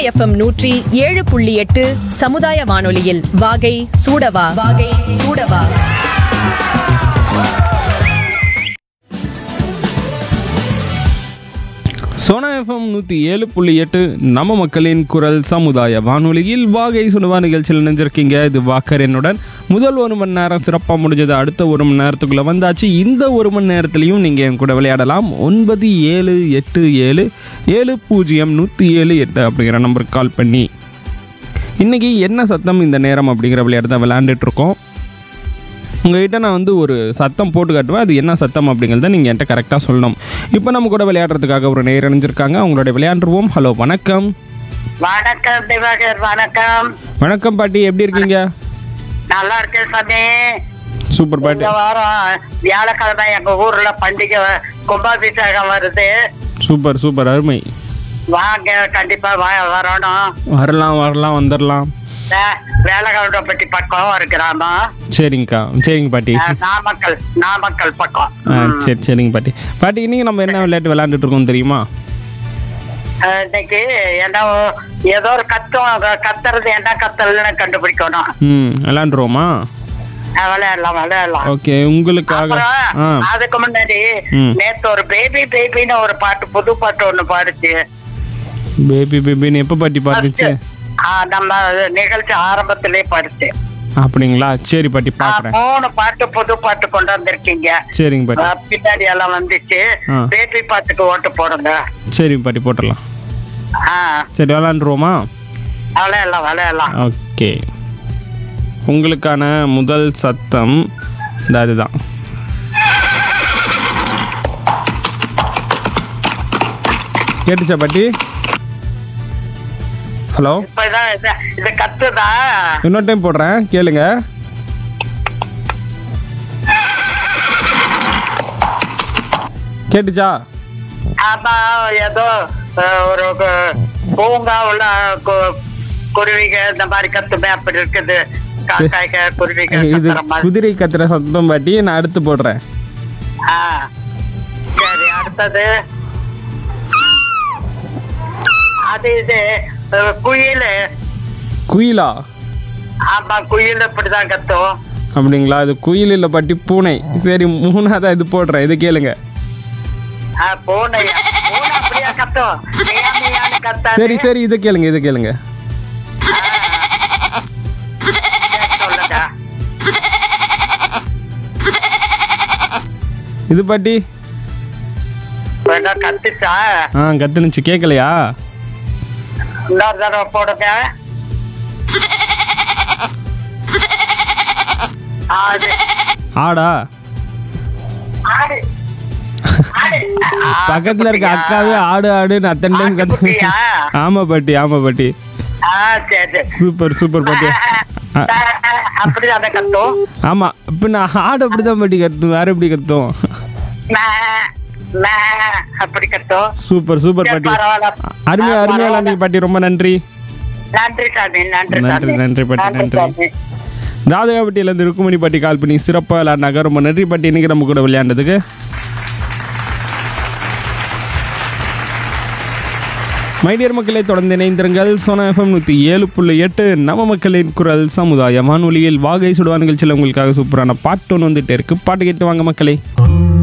FM நூற்றி ஏழு புள்ளி எட்டு சமுதாய வானொலியில் வாகை சூடவா வாகை சூடவா சோனா எஃப்எம் நூற்றி ஏழு புள்ளி எட்டு நம்ம மக்களின் குரல் சமுதாய வானொலியில் வாகை சுடுவா நிகழ்ச்சியில் நினைஞ்சிருக்கீங்க இது வாக்கர் என்னுடன் முதல் ஒரு மணி நேரம் சிறப்பாக முடிஞ்சது அடுத்த ஒரு மணி நேரத்துக்குள்ளே வந்தாச்சு இந்த ஒரு மணி நேரத்துலையும் நீங்கள் என் கூட விளையாடலாம் ஒன்பது ஏழு எட்டு ஏழு ஏழு பூஜ்ஜியம் நூற்றி ஏழு எட்டு அப்படிங்கிற நம்பருக்கு கால் பண்ணி இன்றைக்கி என்ன சத்தம் இந்த நேரம் அப்படிங்கிற விளையாட்டு தான் விளையாண்டுட்டு இருக்கோம் உங்ககிட்ட நான் வந்து ஒரு சத்தம் போட்டு காட்டுவேன் அது என்ன சத்தம் அப்படிங்கிறத நீங்கள் என்கிட்ட கரெக்டாக சொல்லணும் இப்போ நம்ம கூட விளையாடுறதுக்காக ஒரு நேர் இணைஞ்சிருக்காங்க அவங்களோட விளையாண்டுருவோம் ஹலோ வணக்கம் வணக்கம் திவாகர் வணக்கம் வணக்கம் பாட்டி எப்படி இருக்கீங்க நல்லா இருக்கேன் சாமி சூப்பர் பாட்டி இந்த வாரம் வியாழக்கிழமை எங்க ஊர்ல பண்டிகை வ- கும்பாபிஷேகம் வருது சூப்பர் சூப்பர் அருமை வாங்க கண்டிப்பா வா- வரணும் வரலாம் வரலாம் வந்துடலாம் வே- வேலகவுண்டப்பட்டி பக்கம் ஒரு கிராமம் சரிங்கக்கா சரிங்க பாட்டி அஹ், நாமக்கல் நாமக்கல் பக்கம் ஆ சரி சரிங்க பாட்டி பாட்டி இன்னைக்கு நம்ம என்ன விளையாட்டு விளையாண்டுட்டு இருக்கோம் தெரியுமா அஹ், இன்னைக்கு என்ன ஏதோ ஒரு கத்தம் அது கத்துறது என்ன கத்தல்னு கண்டுபிடிக்கணும் ம் விளையாண்டுருவோமா அஹ், விளையாடலாம் விளையாடலாம் ஓகே உங்களுக்காக ஆ அப்புறம் அதுக்கு முன்னாடி ம். நேத்து ஒரு பேபி பேபின்னு ஒரு பாட்டு புது பாட்டு ஒண்ணு பாடுச்சு பேபி பேபின்னு எப்போ பாட்டி பாட்டுச்சு ஆ, நம்ம நிகழ்ச்சி ஆரம்பத்திலே பாடுச்சு அப்படிங்களா சரி பாட்டி ஆ, பார்க்குறேன் மூணு பாட்டு புது பாட்டு கொண்டு வந்திருக்கீங்க சரிங்க பாட்டி ஆ, பின்னாடி எல்லாம் வந்துச்சு ஆ. பேபி பாட்டுக்கு ஓட்டு போடுங்க சரி பாட்டி போட்டுடலாம் ஆ சரி விளாண்டுருவோமா விளையாடலாம் விளையாடலாம் ஓகே உங்களுக்கான முதல் சத்தம் இந்த அதுதான் கேட்டுச்சா பாட்டி ஹலோ இப்பதான் இது- இது கத்துதா இன்னொரு டைம் போடுறேன் கேளுங்க கேட்டுச்சா ஆமா ஏதோ ஆ, ஒரு கு- பூங்காவுல கு- குருவிக இந்த மாதிரி கத்துமே அப்படி இருக்குது காக்காய்க குருவிக இது கத்துற மாதிரி குதிரை கத்துற சத்தம் பாட்டி நான் அடுத்து போடுறேன் ஆ சரி அடுத்தது அது இது அஹ், குயில் குயிலா ஆமா குயில் இப்படிதான் கத்தும் அப்படிங்களா அது குயில் இல்லை பாட்டி பூனை சரி மூணாவதா இது போடுறேன் இது கேளுங்க ஆ, பூனை பூனை அப்படியா கத்தும் மியா மியான்னு கத்தாது. சரி சரி இது கேளுங்க இது கேளுங்க சரி, சொல்லுங்க இது பாட்டி வேணா கத்துச்சா ஆ கத்துனுச்சு கேட்கலையா இன்னொரு தடவை போடுங்க ஆடு ஆடா ஆடு ஆடு. ஆ, பக்கத்துல இருக்க அப்படியா? அக்காவே ஆடு ஆடுன்னு அத்தனை டைம் கத்து ஆட்டுக்குட்டியா? ஆமா பாட்டி ஆமா பாட்டி ஆ சரி சரி சூப்பர் சூப்பர் பாட்டி ஆ, அப்படிதானே கத்தும் ஆமா இப்போ நான் ஆடு அப்படிதான் பாட்டி கத்தும் வேற எப்படி கத்தும் மே, மே, அப்படி கத்தும் சூப்பர் சூப்பர் சரி, பாட்டி பரவாயில்ல. அருமையா ஆ, அருமையா பரவாயில்ல. விளாண்டீங்க பாட்டி ரொம்ப நன்றி நன்றி சாமி நன்றி நன்றி, சாமி நன்றி பாட்டி, நன்றி. சாமி தாதகாப்பட்டியிலேருந்து ருக்குமணி பாட்டி கால் பண்ணி சிறப்பாக விளையாடினாங்க ரொம்ப நன்றி பாட்டி இன்னைக்கு நம்ம கூட விளையாண்டதுக்கு மைடியர் மக்களை தொடர்ந்து இணைந்திருங்கள் சோனா எஃப்எம் நூற்றி ஏழு புள்ளி எட்டு நம்ம மக்களின் குரல் சமுதாய வானொலியில் வாகை சுடுவா நிகழ்ச்சியில் உங்களுக்காக சூப்பரான பாட்டு ஒன்று வந்துட்டே இருக்கு பாட்டு கேட்டு வாங்க மக்களே ஒன்று